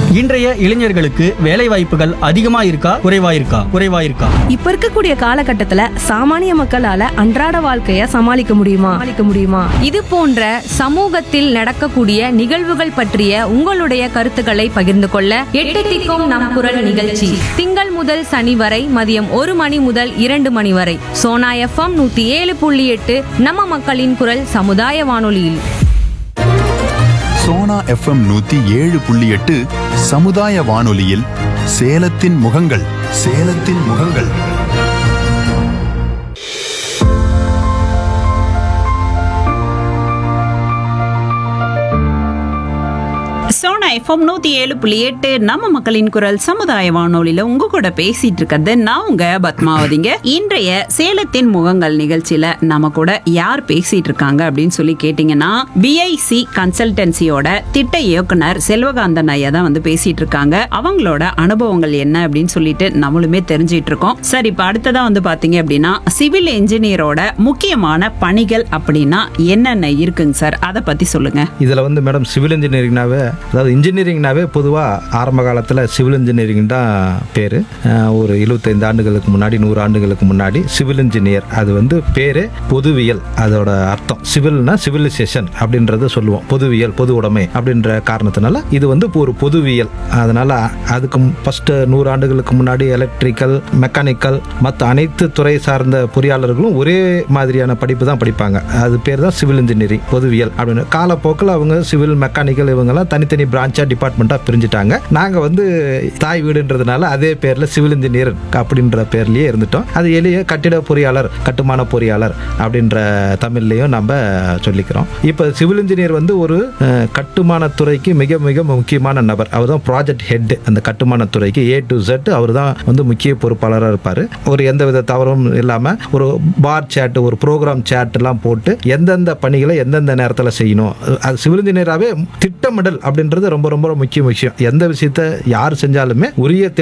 இன்றைய இளைஞர்களுக்கு வேலை வாய்ப்புகள் அதிகமா இருக்கா குறைவா இருக்கா குறைவா இருக்கா இப்ப இருக்கக்கூடிய காலகட்டத்துல சாமானிய மக்களால அன்றாட வாழ்க்கைய சமாளிக்க முடியுமா சமாளிக்க முடியுமா இது போன்ற சமூகத்தில் நடக்கக்கூடிய நிகழ்வுகள் பற்றிய உங்களுடைய கருத்துக்களை பகிர்ந்து கொள்ள எட்டு திக்கும் நம் குரல் நிகழ்ச்சி திங்கள் முதல் சனி வரை மதியம் ஒரு மணி முதல் இரண்டு மணி வரை சோனா எஃப்எம் நூத்தி ஏழு புள்ளி எட்டு நம்ம மக்களின் குரல் சமுதாய வானொலியில் சோனா எஃப்எம் நூத்தி ஏழு புள்ளி எட்டு சமுதாய வானொலியில் சேலத்தின் முகங்கள் சேலத்தின் முகங்கள் சோனா எஃப்எம் நூத்தி ஏழு புள்ளி எட்டு நம்ம மக்களின் குரல் சமுதாய வானொலியில உங்க கூட பேசிட்டு இருக்கிறது நான் உங்க பத்மாவதிங்க இன்றைய சேலத்தின் முகங்கள் நிகழ்ச்சியில நம்ம கூட யார் பேசிட்டு இருக்காங்க அப்படின்னு சொல்லி கேட்டீங்கன்னா பிஐசி கன்சல்டன்சியோட திட்ட இயக்குனர் செல்வகாந்தன் ஐயா தான் வந்து பேசிட்டு இருக்காங்க அவங்களோட அனுபவங்கள் என்ன அப்படின்னு சொல்லிட்டு நம்மளுமே தெரிஞ்சிட்டு இருக்கோம் சரி இப்ப அடுத்ததா வந்து பாத்தீங்க அப்படின்னா சிவில் இன்ஜினியரோட முக்கியமான பணிகள் அப்படின்னா என்னென்ன இருக்குங்க சார் அதை பத்தி சொல்லுங்க இதில் வந்து மேடம் சிவில் இன்ஜினியரிங்னாவே அதாவது இன்ஜினியரிங்னாவே பொதுவாக ஆரம்ப காலத்தில் சிவில் இன்ஜினியரிங் தான் பேர் ஒரு எழுபத்தைந்து ஆண்டுகளுக்கு முன்னாடி நூறு ஆண்டுகளுக்கு முன்னாடி சிவில் இன்ஜினியர் அது வந்து பேர் பொதுவியல் அதோட அர்த்தம் சிவில்னா சிவிலைசேஷன் அப்படின்றத சொல்லுவோம் பொதுவியல் பொது உடைமை அப்படின்ற காரணத்தினால இது வந்து ஒரு பொதுவியல் அதனால அதுக்கு ஃபர்ஸ்ட் நூறு ஆண்டுகளுக்கு முன்னாடி எலக்ட்ரிக்கல் மெக்கானிக்கல் மற்ற அனைத்து துறை சார்ந்த பொறியாளர்களும் ஒரே மாதிரியான படிப்பு தான் படிப்பாங்க அது பேர் தான் சிவில் இன்ஜினியரிங் பொதுவியல் அப்படின்னு காலப்போக்கில் அவங்க சிவில் மெக்கானிக்கல் இவங்கெல்லாம் தனித்தனி பிரான்ச்சாக டிபார்ட்மெண்ட்டாக பிரிஞ்சுட்டாங்க நாங்கள் வந்து தாய் வீடுன்றதுனால அதே பேரில் சிவில் இன்ஜினியர் அப்படின்ற பேர்லேயே இருந்துட்டோம் அது எளிய கட்டிட பொறியாளர் கட்டுமான பொறியாளர் அப்படின்ற தமிழ்லையும் நம்ம சொல்லிக்கிறோம் இப்போ சிவில் இன்ஜினியர் வந்து ஒரு அஹ், கட்டுமானத் துறைக்கு மிக மிக முக்கியமான நபர் அவர் தான் ப்ராஜெக்ட் ஹெட் அந்த கட்டுமானத் துறைக்கு ஏ டு செட் அவர் தான் வந்து முக்கிய பொறுப்பாளராக இருப்பார் ஒரு எந்த வித தவறும் இல்லாமல் ஒரு பார் சேட் ஒரு ப்ரோக்ராம் சேட் எல்லாம் போட்டு எந்தெந்த பணிகளை எந்தெந்த நேரத்தில் செய்யணும் அது சிவில் இன்ஜினியராகவே திட்டமிடல் அப்படின்றது ரொம்ப ரொம்ப முக்கிய விஷயம் எந்த விஷயத்த யார் செஞ்சாலுமே உரிய